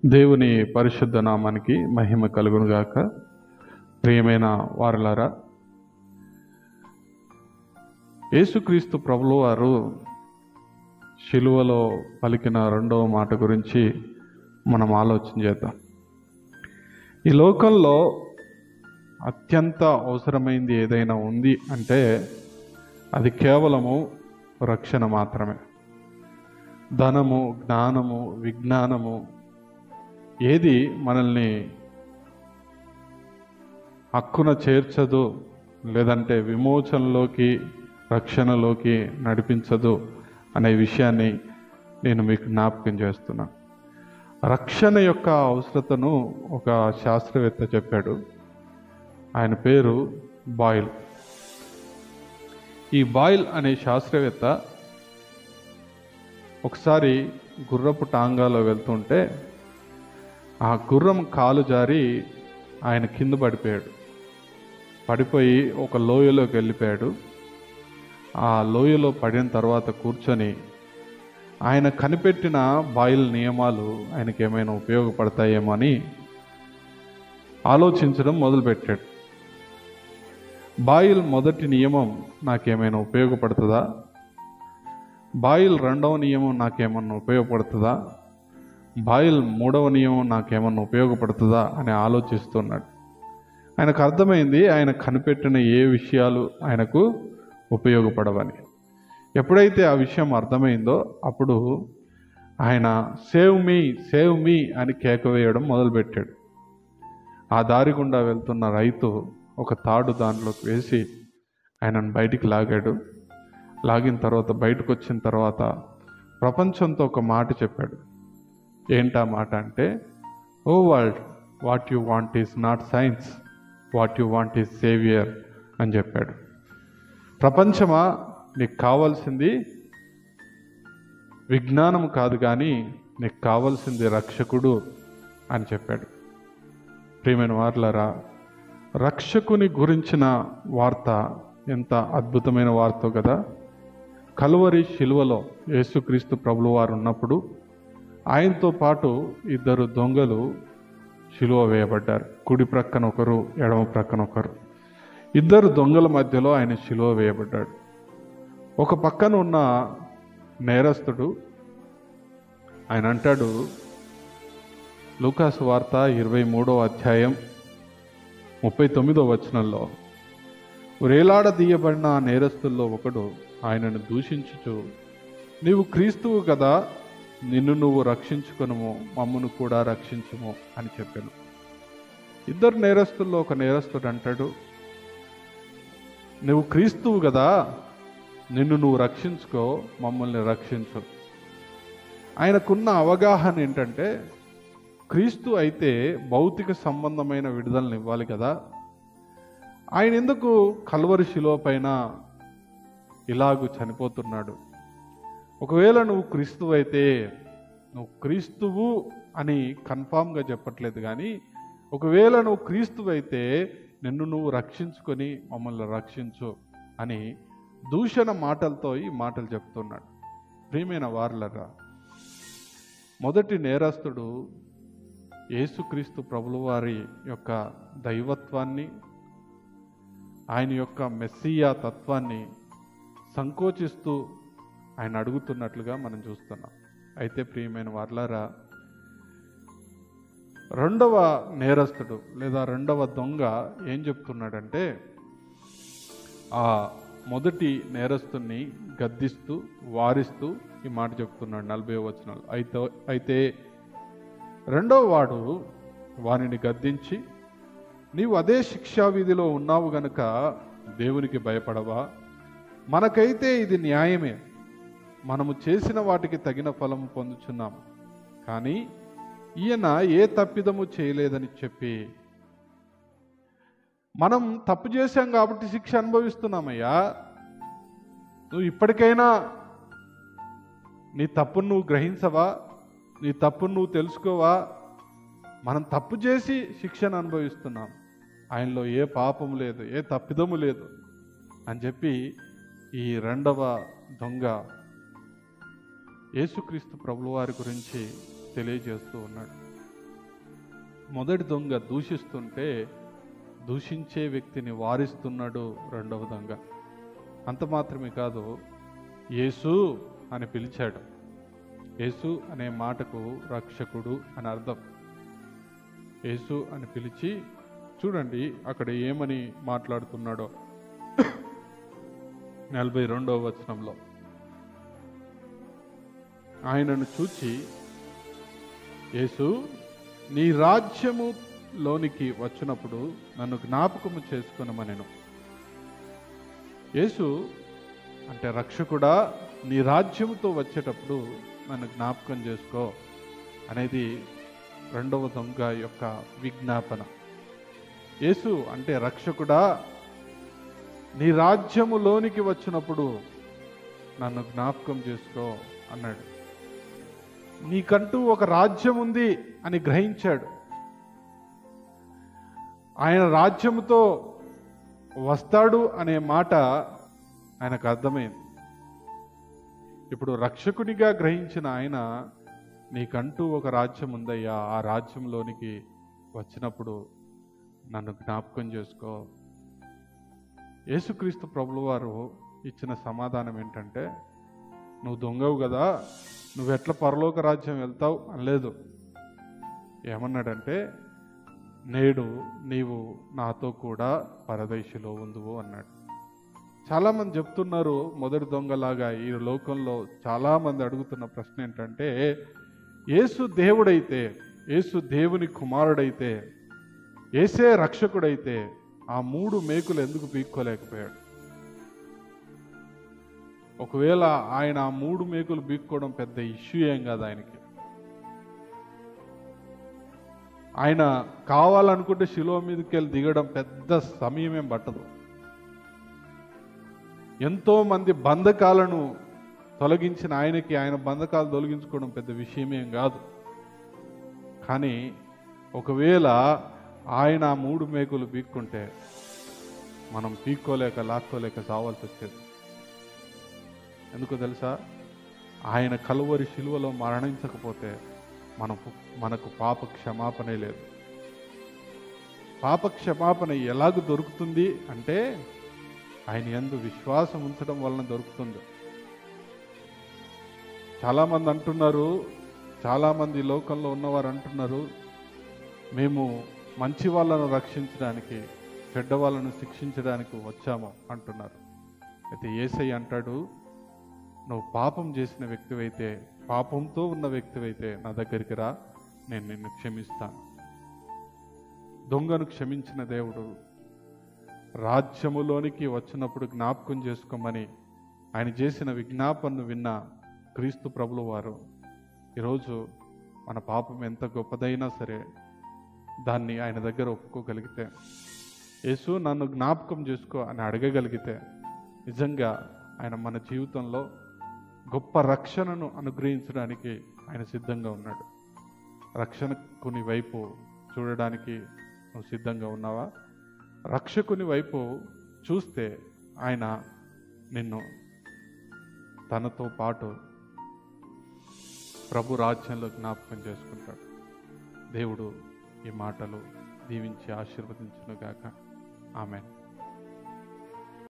దేవుని పరిశుద్ధ నామానికి మహిమ కలుగునుగాక ప్రియమైన వారలారా యేసుక్రీస్తు ప్రభులు వారు శిలువలో పలికిన రెండవ మాట గురించి మనం ఆలోచన చేద్దాం ఈ లోకంలో అత్యంత అవసరమైంది ఏదైనా ఉంది అంటే అది కేవలము రక్షణ మాత్రమే ధనము జ్ఞానము విజ్ఞానము ఏది మనల్ని హక్కున చేర్చదు లేదంటే విమోచనలోకి రక్షణలోకి నడిపించదు అనే విషయాన్ని నేను మీకు జ్ఞాపకం చేస్తున్నా రక్షణ యొక్క అవసరతను ఒక శాస్త్రవేత్త చెప్పాడు ఆయన పేరు బాయిల్ ఈ బాయిల్ అనే శాస్త్రవేత్త ఒకసారి గుర్రపు టాంగాలో వెళ్తుంటే ఆ గుర్రం కాలు జారి ఆయన కింద పడిపోయాడు పడిపోయి ఒక లోయలోకి వెళ్ళిపోయాడు ఆ లోయలో పడిన తర్వాత కూర్చొని ఆయన కనిపెట్టిన బాయిల్ నియమాలు ఆయనకి ఏమైనా ఉపయోగపడతాయేమో అని ఆలోచించడం మొదలుపెట్టాడు బాయిల్ మొదటి నియమం నాకేమైనా ఉపయోగపడుతుందా బాయిల్ రెండవ నియమం నాకేమన్నా ఉపయోగపడుతుందా బాయిల్ మూడవ నియమం నాకేమన్నా ఉపయోగపడుతుందా అని ఆలోచిస్తున్నాడు ఆయనకు అర్థమైంది ఆయన కనిపెట్టిన ఏ విషయాలు ఆయనకు ఉపయోగపడవని ఎప్పుడైతే ఆ విషయం అర్థమైందో అప్పుడు ఆయన సేవ్ మీ సేవ్ మీ అని కేక వేయడం మొదలుపెట్టాడు ఆ దారి గుండా వెళ్తున్న రైతు ఒక తాడు దాంట్లోకి వేసి ఆయనను బయటికి లాగాడు లాగిన తర్వాత బయటకు వచ్చిన తర్వాత ప్రపంచంతో ఒక మాట చెప్పాడు ఏంటా మాట అంటే oh world what you want is not science what you want is saviour అని చెప్పాడు ప్రపంచమా నీకు కావాల్సింది విజ్ఞానం కాదు కానీ నీకు కావాల్సింది రక్షకుడు అని చెప్పాడు ప్రియమైన వార్లరా రక్షకుని గురించిన వార్త ఎంత అద్భుతమైన వార్త కదా కలువరి శిలువలో యేసుక్రీస్తు ప్రభులు వారు ఉన్నప్పుడు ఆయనతో పాటు ఇద్దరు దొంగలు శిలువ వేయబడ్డారు కుడి ప్రక్కన ఒకరు ఎడమ ప్రక్కన ఒకరు ఇద్దరు దొంగల మధ్యలో ఆయన శిలువ వేయబడ్డాడు ఒక పక్కన ఉన్న నేరస్తుడు ఆయన అంటాడు లూకాసు వార్త ఇరవై మూడో అధ్యాయం ముప్పై తొమ్మిదో వచనంలో వేలాడదీయబడిన ఆ నేరస్తుల్లో ఒకడు ఆయనను దూషించుచు నీవు క్రీస్తువు కదా నిన్ను నువ్వు రక్షించుకునము మమ్మను కూడా రక్షించుము అని చెప్పాను ఇద్దరు నేరస్తుల్లో ఒక నేరస్తుడు అంటాడు నువ్వు క్రీస్తువు కదా నిన్ను నువ్వు రక్షించుకో మమ్మల్ని రక్షించు ఆయనకున్న అవగాహన ఏంటంటే క్రీస్తు అయితే భౌతిక సంబంధమైన విడుదలను ఇవ్వాలి కదా ఆయన ఎందుకు కల్వరి శిలో పైన ఇలాగూ చనిపోతున్నాడు ఒకవేళ నువ్వు క్రీస్తువు అయితే నువ్వు క్రీస్తువు అని కన్ఫామ్గా చెప్పట్లేదు కానీ ఒకవేళ నువ్వు క్రీస్తువు అయితే నిన్ను నువ్వు రక్షించుకొని మమ్మల్ని రక్షించు అని దూషణ మాటలతో ఈ మాటలు చెప్తున్నాడు ప్రియమైన వార్లరా మొదటి నేరస్తుడు యేసుక్రీస్తు ప్రభుల వారి యొక్క దైవత్వాన్ని ఆయన యొక్క మెస్సియా తత్వాన్ని సంకోచిస్తూ ఆయన అడుగుతున్నట్లుగా మనం చూస్తున్నాం అయితే ప్రియమైన వార్లారా రెండవ నేరస్తుడు లేదా రెండవ దొంగ ఏం చెప్తున్నాడంటే ఆ మొదటి నేరస్తుని గద్దిస్తూ వారిస్తూ ఈ మాట చెప్తున్నాడు నలభై వచనాలు అయితే అయితే రెండవ వాడు వానిని గద్దించి నీవు అదే శిక్షా విధిలో ఉన్నావు గనుక దేవునికి భయపడవా మనకైతే ఇది న్యాయమే మనము చేసిన వాటికి తగిన ఫలము పొందుచున్నాము కానీ ఈయన ఏ తప్పిదము చేయలేదని చెప్పి మనం తప్పు చేశాం కాబట్టి శిక్ష అనుభవిస్తున్నామయ్యా నువ్వు ఇప్పటికైనా నీ తప్పును నువ్వు గ్రహించవా నీ తప్పును నువ్వు తెలుసుకోవా మనం తప్పు చేసి శిక్షను అనుభవిస్తున్నాం ఆయనలో ఏ పాపం లేదు ఏ తప్పిదము లేదు అని చెప్పి ఈ రెండవ దొంగ యేసుక్రీస్తు ప్రభుల వారి గురించి తెలియజేస్తూ ఉన్నాడు మొదటి దొంగ దూషిస్తుంటే దూషించే వ్యక్తిని వారిస్తున్నాడు రెండవ దొంగ అంత మాత్రమే కాదు యేసు అని పిలిచాడు యేసు అనే మాటకు రక్షకుడు అని అర్థం యేసు అని పిలిచి చూడండి అక్కడ ఏమని మాట్లాడుతున్నాడో నలభై రెండవ వచనంలో ఆయనను చూచి యేసు నీ రాజ్యములోనికి వచ్చినప్పుడు నన్ను జ్ఞాపకము చేసుకునమనెను యేసు అంటే రక్షకుడా నీ రాజ్యముతో వచ్చేటప్పుడు నన్ను జ్ఞాపకం చేసుకో అనేది రెండవ దొంగ యొక్క విజ్ఞాపన యేసు అంటే రక్షకుడా నీ రాజ్యములోనికి వచ్చినప్పుడు నన్ను జ్ఞాపకం చేసుకో అన్నాడు నీకంటూ ఒక రాజ్యం ఉంది అని గ్రహించాడు ఆయన రాజ్యముతో వస్తాడు అనే మాట ఆయనకు అర్థమైంది ఇప్పుడు రక్షకునిగా గ్రహించిన ఆయన నీకంటూ ఒక రాజ్యం ఉందయ్యా ఆ రాజ్యంలోనికి వచ్చినప్పుడు నన్ను జ్ఞాపకం చేసుకో యేసుక్రీస్తు ప్రభుల వారు ఇచ్చిన సమాధానం ఏంటంటే నువ్వు దొంగవు కదా నువ్వు ఎట్లా పరలోక రాజ్యం వెళ్తావు అనలేదు ఏమన్నాడంటే నేడు నీవు నాతో కూడా పరదేశిలో ఉందువు అన్నాడు చాలామంది చెప్తున్నారు మొదటి దొంగలాగా ఈ లోకంలో చాలామంది అడుగుతున్న ప్రశ్న ఏంటంటే యేసు దేవుడైతే యేసు దేవుని కుమారుడైతే ఏసే రక్షకుడైతే ఆ మూడు మేకులు ఎందుకు పీక్కోలేకపోయాడు ఒకవేళ ఆయన ఆ మూడు మేకులు పీక్కోవడం పెద్ద ఇష్యూ ఏం కాదు ఆయనకి ఆయన కావాలనుకుంటే శిలువ మీదకి వెళ్ళి దిగడం పెద్ద సమయమేం పట్టదు ఎంతో మంది బంధకాలను తొలగించిన ఆయనకి ఆయన బంధకాలు తొలగించుకోవడం పెద్ద విషయమేం కాదు కానీ ఒకవేళ ఆయన ఆ మూడు మేకులు పీక్కుంటే మనం పీక్కోలేక లాక్కోలేక చావాల్సి వచ్చేది ఎందుకో తెలుసా ఆయన కలువరి శిలువలో మరణించకపోతే మనకు మనకు పాప క్షమాపణే లేదు పాప క్షమాపణ ఎలాగ దొరుకుతుంది అంటే ఆయన ఎందు విశ్వాసం ఉంచడం వలన దొరుకుతుంది చాలామంది అంటున్నారు చాలామంది ఈ లోకంలో ఉన్నవారు అంటున్నారు మేము మంచి వాళ్ళను రక్షించడానికి చెడ్డ వాళ్ళను శిక్షించడానికి వచ్చాము అంటున్నారు అయితే ఏసై అంటాడు నువ్వు పాపం చేసిన వ్యక్తివైతే పాపంతో ఉన్న వ్యక్తివైతే నా దగ్గరికి రా నేను నిన్ను క్షమిస్తాను దొంగను క్షమించిన దేవుడు రాజ్యములోనికి వచ్చినప్పుడు జ్ఞాపకం చేసుకోమని ఆయన చేసిన విజ్ఞాపనను విన్న క్రీస్తు ప్రభుల వారు ఈరోజు మన పాపం ఎంత గొప్పదైనా సరే దాన్ని ఆయన దగ్గర ఒప్పుకోగలిగితే యేసు నన్ను జ్ఞాపకం చేసుకో అని అడగగలిగితే నిజంగా ఆయన మన జీవితంలో గొప్ప రక్షణను అనుగ్రహించడానికి ఆయన సిద్ధంగా ఉన్నాడు రక్షకుని వైపు చూడడానికి నువ్వు సిద్ధంగా ఉన్నావా రక్షకుని వైపు చూస్తే ఆయన నిన్ను తనతో పాటు ప్రభు రాజ్యంలో జ్ఞాపకం చేసుకుంటాడు దేవుడు ఈ మాటలు దీవించి ఆశీర్వదించునుగాక ఆమెన్